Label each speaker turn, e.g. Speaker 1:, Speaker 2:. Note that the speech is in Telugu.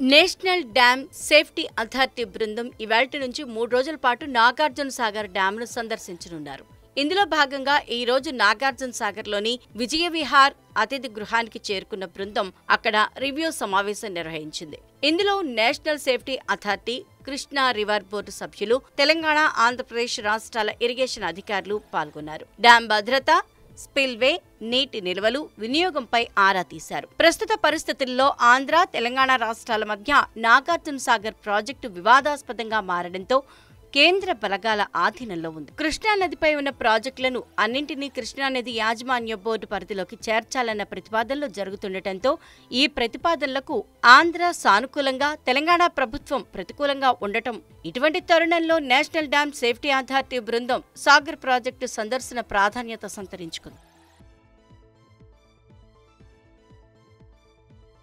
Speaker 1: నేషనల్ డ్యామ్ సేఫ్టీ అథారిటీ బృందం ఇవాల్టి నుంచి మూడు రోజుల పాటు నాగార్జున సాగర్ డ్యాంను సందర్శించనున్నారు ఇందులో భాగంగా ఈ రోజు నాగార్జున సాగర్లోని విజయ విహార్ అతిథి గృహానికి చేరుకున్న బృందం అక్కడ రివ్యూ సమావేశం నిర్వహించింది ఇందులో national safety authority Krishna river board సభ్యులు తెలంగాణ ఆంధ్రప్రదేశ్ రాష్ట్రాల ఇరిగేషన్ అధికారులు పాల్గొన్నారు డ్యాం భద్రత స్పిల్వే నీటి నిల్వలు వినియోగంపై ఆరా తీశారు ప్రస్తుత పరిస్థితుల్లో ఆంధ్ర తెలంగాణ రాష్ట్రాల మధ్య నాగార్జున సాగర్ ప్రాజెక్టు వివాదాస్పదంగా మారడంతో కేంద్ర బలగాల ఆధీనంలో ఉంది కృష్ణా నదిపై ఉన్న ప్రాజెక్టులను అన్నింటినీ కృష్ణానది యాజమాన్య బోర్డు పరిధిలోకి చేర్చాలన్న ప్రతిపాదనలు జరుగుతుండటంతో ఈ ప్రతిపాదనలకు ఆంధ్ర సానుకూలంగా తెలంగాణ ప్రభుత్వం ప్రతికూలంగా ఉండటం ఇటువంటి తరుణంలో నేషనల్ డ్యామ్ సేఫ్టీ అథారిటీ బృందం సాగర్ ప్రాజెక్టు సందర్శన ప్రాధాన్యత సంతరించుకుంది